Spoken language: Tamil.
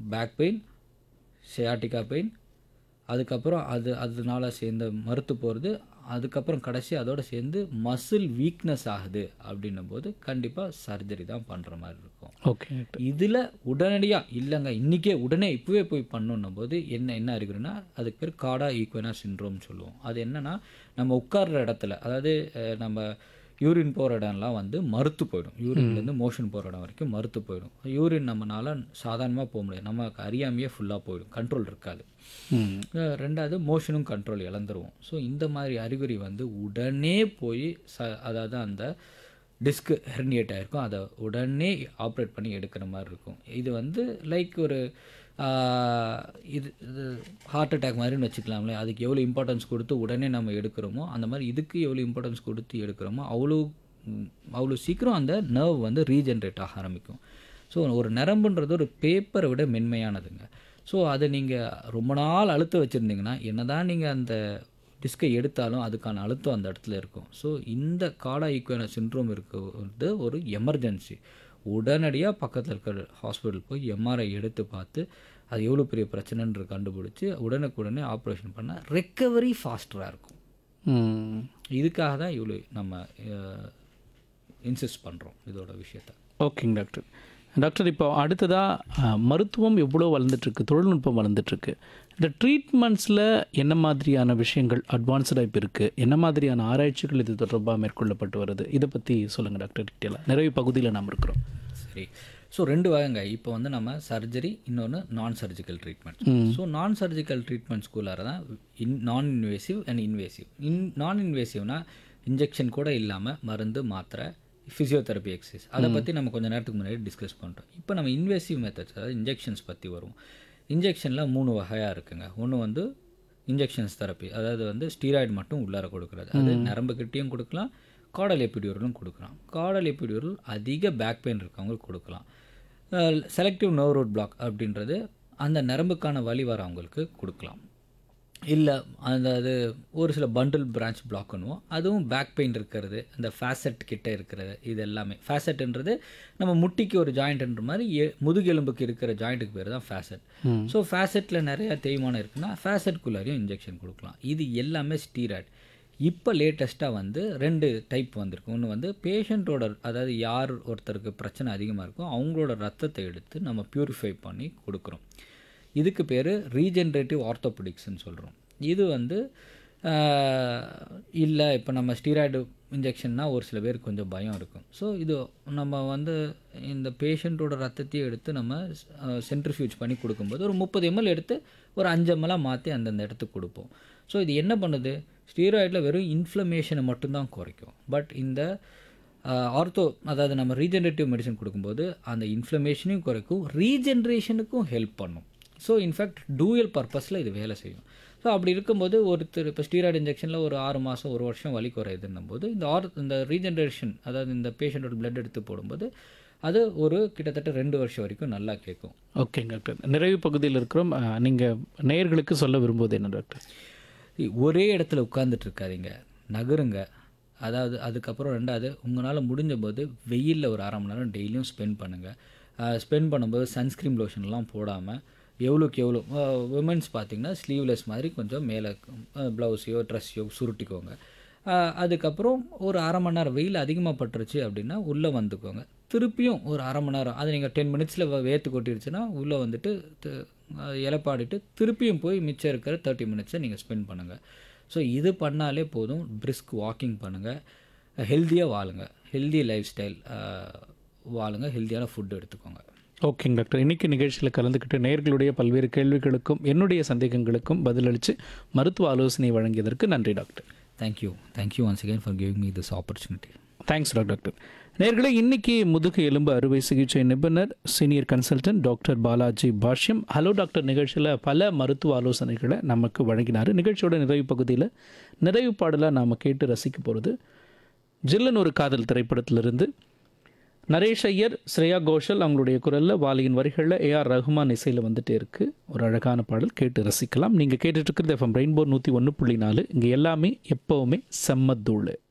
பேக் பெயின் ஷியாட்டிக்கா பெயின் அதுக்கப்புறம் அது அதனால சேர்ந்த மறுத்து போகிறது அதுக்கப்புறம் கடைசி அதோட சேர்ந்து மசில் வீக்னஸ் ஆகுது அப்படின்னும் போது கண்டிப்பாக சர்ஜரி தான் பண்ணுற மாதிரி இருக்கும் ஓகே டாக்டர் இதில் உடனடியாக இல்லைங்க இன்றைக்கே உடனே இப்போவே போய் பண்ணணும் போது என்ன என்ன அறிகுறினா அதுக்கு பேர் காடா ஈக்குவனா சின்ரோம் சொல்லுவோம் அது என்னன்னா நம்ம உட்கார்ற இடத்துல அதாவது அஹ், நம்ம யூரின் போகிற இடம்லாம் வந்து மறுத்து போயிடும் யூரின்லேருந்து மோஷன் போகிற இடம் வரைக்கும் மறுத்து போயிடும் யூரின் நம்மனால சாதாரணமாக போக முடியாது நமக்கு அறியாமையே ஃபுல்லாக போயிடும் கண்ட்ரோல் இருக்காது ம் அஹ் ரெண்டாவது மோஷனும் கண்ட்ரோல் இழந்துருவோம் ஸோ இந்த மாதிரி அறிகுறி வந்து உடனே போய் ச அதாவது அந்த டிஸ்க் ஹெர்னியேட் ஆகிருக்கும் அதை உடனே ஆப்ரேட் பண்ணி எடுக்கிற மாதிரி இருக்கும் இது வந்து லைக் ஒரு ஆஹ், இது இது ஹார்ட் அட்டாக் மாதிரின்னு வச்சுக்கலாம்ல அதுக்கு எவ்வளோ இம்பார்ட்டன்ஸ் கொடுத்து உடனே நம்ம எடுக்கிறோமோ அந்த மாதிரி இதுக்கு எவ்வளோ இம்பார்ட்டன்ஸ் கொடுத்து எடுக்கிறோமோ அவ்வளோ ம், அவ்வளோ சீக்கிரம் அந்த நர்வ் வந்து ரீஜென்ரேட் ஆக ஆரம்பிக்கும் ஸோ ஒரு நரம்புன்றது ஒரு பேப்பரை விட மென்மையானதுங்க ஸோ அதை நீங்கள் ரொம்ப நாள் அழுத்த வச்சுருந்தீங்கன்னா என்னதான் நீங்கள் அந்த டிஸ்கை எடுத்தாலும் அதுக்கான அழுத்தம் அந்த இடத்துல இருக்கும் ஸோ இந்த காடா ஈக்குவன சின்ட்ரோம் இருக்கிறது ஒரு எமர்ஜென்சி உடனடியாக பக்கத்தில் இருக்கிற ஹாஸ்பிட்டல் போய் எம்ஆர்ஐ எடுத்து பார்த்து அது எவ்வளோ பெரிய பிரச்சனைன்ற கண்டுபிடிச்சி உடனுக்குடனே ஆப்ரேஷன் பண்ணால் ரெக்கவரி ஃபாஸ்டராக இருக்கும் ம் இதுக்காக தான் இவ்வளோ நம்ம இன்சிஸ்ட் பண்ணுறோம் இதோட விஷயத்த ஓகேங்க டாக்டர் டாக்டர் இப்போ அடுத்ததாக மருத்துவம் எவ்வளோ வளர்ந்துட்டுருக்கு தொழில்நுட்பம் வளர்ந்துட்டுருக்கு இந்த ட்ரீட்மெண்ட்ஸில் என்ன மாதிரியான விஷயங்கள் அட்வான்ஸ்டாக இப்போ இருக்குது என்ன மாதிரியான ஆராய்ச்சிகள் இது தொடர்பாக மேற்கொள்ளப்பட்டு வருது இதை பற்றி சொல்லுங்கள் டாக்டர் டீட்டெயிலாக நிறைய பகுதியில் நாம் இருக்கிறோம் சரி ஸோ ரெண்டு வகைங்க இப்போ வந்து நம்ம சர்ஜரி இன்னொன்று நான் சர்ஜிக்கல் ட்ரீட்மெண்ட் ஸோ நான் சர்ஜிக்கல் ட்ரீட்மெண்ட்ஸ்குள்ளார தான் இன் நான் இன்வேசிவ் அண்ட் இன்வேசிவ் இன் நான் இன்வேசிவ்னா இன்ஜெக்ஷன் கூட இல்லாமல் மருந்து மாத்திரை ஃபிசியோதெரப்பி எக்ஸசைஸ் அதை பற்றி நம்ம கொஞ்சம் நேரத்துக்கு முன்னாடி டிஸ்கஸ் பண்ணுறோம் இப்போ நம்ம இன்வேசிவ் மெத்தட்ஸ் அதாவது இன்ஜெக்ஷன்ஸ் பற்றி வரும் இன்ஜெக்ஷனில் மூணு வகையாக இருக்குங்க ஒன்று வந்து இன்ஜெக்ஷன்ஸ் தெரப்பி அதாவது வந்து ஸ்டீராய்டு மட்டும் உள்ளார கொடுக்குறது அது நரம்புக்கிட்டேயும் கொடுக்கலாம் காடல் எபிடியூரலும் கொடுக்கலாம் காடல் எபிடியூரல் அதிக பேக் பெயின் இருக்கவங்களுக்கு கொடுக்கலாம் செலக்டிவ் நர்வ் ரோட் பிளாக் அப்படின்றது அந்த நரம்புக்கான வலி வரவங்களுக்கு கொடுக்கலாம் இல்லை அந்த அது ஒரு சில பண்டில் பிரான்ச் பிளாக்குன்னுவோம் அதுவும் பேக் பெயின் இருக்கிறது அந்த ஃபேசட் கிட்ட இருக்கிறது இது எல்லாமே ஃபேசட்ன்றது நம்ம முட்டிக்கு ஒரு ஜாயிண்ட்ன்ற மாதிரி எ- முதுகெலும்புக்கு இருக்கிற ஜாயிண்ட்டுக்கு பேர் தான் ஃபேசட் ஸோ ஃபேசட்டில் நிறைய தேய்மானம் இருக்குன்னா ஃபேசட்குள்ளாரையும் இன்ஜெக்ஷன் கொடுக்கலாம் இது எல்லாமே ஸ்டீராய்டு இப்போ லேட்டஸ்ட்டாக வந்து ரெண்டு டைப் வந்திருக்கு ஒன்று வந்து பேஷண்ட்டோட அதாவது யார் ஒருத்தருக்கு பிரச்சனை அதிகமாக இருக்கோ அவங்களோட ரத்தத்தை எடுத்து நம்ம பியூரிஃபை பண்ணி கொடுக்குறோம் இதுக்கு பேர் ரீஜென்ரேட்டிவ் ஆர்த்தோபெடிக்ஸ்னு சொல்கிறோம் இது வந்து இல்லை இப்போ நம்ம ஸ்டீராய்டு இன்ஜெக்ஷன்னா ஒரு சில பேருக்கு கொஞ்சம் பயம் இருக்கும் ஸோ இது நம்ம வந்து இந்த பேஷண்ட்டோட ரத்தத்தையும் எடுத்து நம்ம சென்ட்ரிஃபியூஜ் பண்ணி கொடுக்கும்போது ஒரு முப்பது எம்எல் எடுத்து ஒரு அஞ்சு எம்எல்லாக மாற்றி அந்தந்த இடத்துக்கு கொடுப்போம் ஸோ இது என்ன பண்ணுது ஸ்டீராய்டில் வெறும் இன்ஃப்ளமேஷனை மட்டும்தான் குறைக்கும் பட் இந்த ஆர்த்தோ அதாவது நம்ம ரீஜென்ரேட்டிவ் மெடிசன் கொடுக்கும்போது அந்த இன்ஃப்ளமேஷனையும் குறைக்கும் ரீஜென்ரேஷனுக்கும் ஹெல்ப் பண்ணும் ஸோ இன்ஃபேக்ட் டூயல் பர்பஸில் இது வேலை செய்யும் ஸோ அப்படி இருக்கும்போது ஒருத்தர் இப்போ ஸ்டீராய்டு இன்ஜெக்ஷனில் ஒரு ஆறு மாதம் ஒரு வருஷம் வலி குறையுதுன்னும் போது இந்த ஆர் இந்த ரீஜென்ரேஷன் அதாவது இந்த பேஷண்ட்டோட blood எடுத்து போடும்போது அது ஒரு கிட்டத்தட்ட ரெண்டு வருஷம் வரைக்கும் நல்லா கேட்கும் ஓகேங்க டாக்டர் நிறைவு பகுதியில் இருக்கிறோம் நீங்கள் நேயர்களுக்கு சொல்ல விரும்புவது என்ன டாக்டர் ஒரே இடத்துல உட்கார்ந்துட்டு இருக்காதீங்க நகருங்க அதாவது அதுக்கப்புறம் ரெண்டாவது உங்களால் முடிஞ்ச போது வெயிலில் ஒரு அரை மணி நேரம் டெய்லியும் ஸ்பெண்ட் பண்ணுங்கள் ஸ்பெண்ட் பண்ணும்போது சன்ஸ்க்ரீன் லோஷன்லாம் போடாமல் எவ்வளோக்கு எவ்வளோ விமன்ஸ் பார்த்தீங்கன்னா ஸ்லீவ்லெஸ் மாதிரி கொஞ்சம் மேலே ப்ளவுஸையோ ட்ரெஸ்ஸையோ சுருட்டிக்கோங்க அஹ், அதுக்கப்புறம் ஒரு அரை மணி நேரம் வெயில் அதிகமாக பட்டுருச்சு அப்படின்னா உள்ளே வந்துக்கோங்க திருப்பியும் ஒரு அரை மணி நேரம் அது நீங்கள் டென் மினிட்ஸில் வேர்த்து கொட்டிருச்சுன்னா உள்ளே வந்துட்டு து- அஹ், இலைப்பாடிட்டு திருப்பியும் போய் மிச்சம் இருக்கிற தேர்ட்டி மினிட்ஸை நீங்கள் ஸ்பெண்ட் பண்ணுங்கள் ஸோ இது பண்ணாலே போதும் பிரிஸ்க் வாக்கிங் பண்ணுங்கள் ஹெல்த்தியாக வாழுங்க ஹெல்தி லைஃப் ஸ்டைல் வாழுங்க ஹெல்த்தியான ஃபுட் எடுத்துக்கோங்க ஓகேங்க டாக்டர் இன்னைக்கு நிகழ்ச்சியில் கலந்துக்கிட்டு நேயர்களுடைய பல்வேறு கேள்விகளுக்கும் என்னுடைய சந்தேகங்களுக்கும் பதிலளித்து மருத்துவ ஆலோசனை வழங்கியதற்கு நன்றி doctor thank you thank you once again for giving me this opportunity thanks doctor நேர்களே இன்னைக்கு முதுகு எலும்பு அறுவை சிகிச்சை நிபுணர் senior consultant doctor Balaji Bashyam hello doctor நிகழ்ச்சியில் பல மருத்துவ ஆலோசனைகளை நமக்கு வழங்கினார் நிகழ்ச்சியோட நிறைவு பகுதியில் நிறைவு பாடலாக நாம் கேட்டு ரசிக்க போகிறது ஜில்லன் ஒரு காதல் திரைப்படத்திலிருந்து நரேஷ் ஐயர் ஸ்ரேயா கோஷல் அவங்களுடைய குரலில் வாலியின் வரிகளில் ஏஆர் ரஹ்மான் இசையில் வந்துட்டே இருக்கு ஒரு அழகான பாடல் கேட்டு ரசிக்கலாம் நீங்கள் கேட்டுட்டு இருக்கிறது எஃப்எம் ரெயின்போ நூற்றி ஒன்று புள்ளி நாலு இங்கே எல்லாமே எப்போவுமே செம்மத்தூள்